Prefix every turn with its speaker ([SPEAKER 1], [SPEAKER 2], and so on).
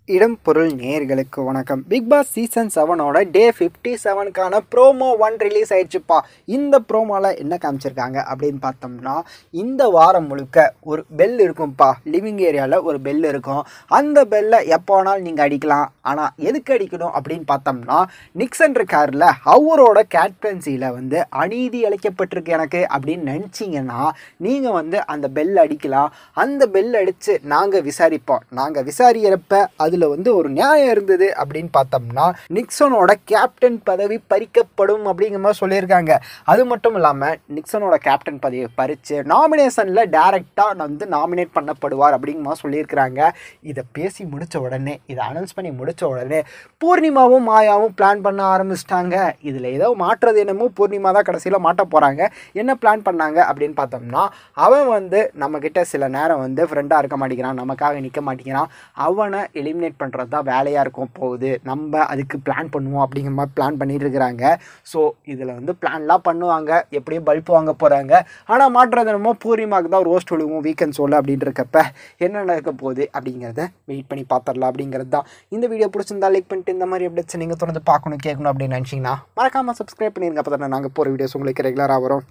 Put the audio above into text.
[SPEAKER 1] இடம் பொருள் நேர்களுக்கு வணக்கம் பிக் பாஸ் சீசன் செவனோட டே ஃபிஃப்டி செவனுக்கான ப்ரோமோ ஒன் ரிலீஸ் ஆயிடுச்சுப்பா இந்த ப்ரோமோவில் என்ன காமிச்சிருக்காங்க அப்படின்னு பார்த்தோம்னா இந்த வாரம் முழுக்க ஒரு பெல் இருக்கும்ப்பா லிவிங் ஏரியாவில் ஒரு பெல் இருக்கும் அந்த பெல்லை எப்போ வேணாலும் நீங்கள் அடிக்கலாம் ஆனால் எதுக்கு அடிக்கணும் அப்படின்னு பார்த்தோம்னா நிக்சன் இருக்கார்ல அவரோட கேப்டன்சியில் வந்து அநீதி அளிக்கப்பட்டிருக்கு எனக்கு அப்படின்னு நினச்சிங்கன்னா நீங்கள் வந்து அந்த பெல் அடிக்கலாம் அந்த பெல் அடித்து நாங்கள் விசாரிப்போம் நாங்கள் விசாரிக்கிறப்ப அதில் வந்து ஒரு நியாயம் இருந்தது அப்படின்னு பார்த்தோம்னா நிக்சனோட கேப்டன் பதவி பறிக்கப்படும் அப்படிங்கிற மாதிரி சொல்லியிருக்காங்க அது மட்டும் இல்லாமல் நிக்சனோட கேப்டன் பதவியை பறித்து நாமினேஷனில் டேரெக்டாக வந்து நாமினேட் பண்ணப்படுவார் அப்படிங்கிற மாதிரி சொல்லியிருக்கிறாங்க இதை பேசி முடித்த உடனே இதை அனௌன்ஸ் பண்ணி முடித்த உடனே பூர்ணிமாவும் மாயாவும் பிளான் பண்ண ஆரம்பிச்சிட்டாங்க இதில் ஏதோ மாற்றுறது என்னமோ பூர்ணிமா தான் கடைசியில் மாட்ட போகிறாங்க என்ன பிளான் பண்ணாங்க அப்படின்னு பார்த்தோம்னா அவன் வந்து நம்மக்கிட்ட சில நேரம் வந்து ஃப்ரெண்டாக இருக்க மாட்டேங்கிறான் நமக்காக நிற்க மாட்டேங்கிறான் அவனை எலிமினேட் பண்ணுறது தான் வேலையாக இருக்கும் போகுது நம்ம அதுக்கு பிளான் பண்ணுவோம் அப்படிங்கிற மாதிரி பிளான் பண்ணிட்டு இருக்கிறாங்க ஸோ இதில் வந்து பிளான்லாம் பண்ணுவாங்க எப்படியும் பல்ப் வாங்க போகிறாங்க ஆனால் மாற்றுறது என்னமோ பூர்ணிமாவுக்கு தான் ரோஸ்ட் விழுவும் வீக்கெண்ட் சொல்ல அப்படின்னு இருக்கப்ப என்ன நடக்க போகுது அப்படிங்கிறத வெயிட் பண்ணி பார்த்துடலாம் அப்படிங்கிறது தான் இந்த வீடியோ பிடிச்சிருந்தா லைக் பண்ணிட்டு இந்த மாதிரி அப்டேட்ஸ் நீங்கள் தொடர்ந்து பார்க்கணும் கேட்கணும் அப்படின்னு நினச்சிங்கன்னா மறக்காமல் சப்ஸ்கிரைப் பண்ணிருங்க அப்போ தானே நாங்கள் போகிற வீடியோஸ் உங்களுக்கு ரெகுலராக வரும்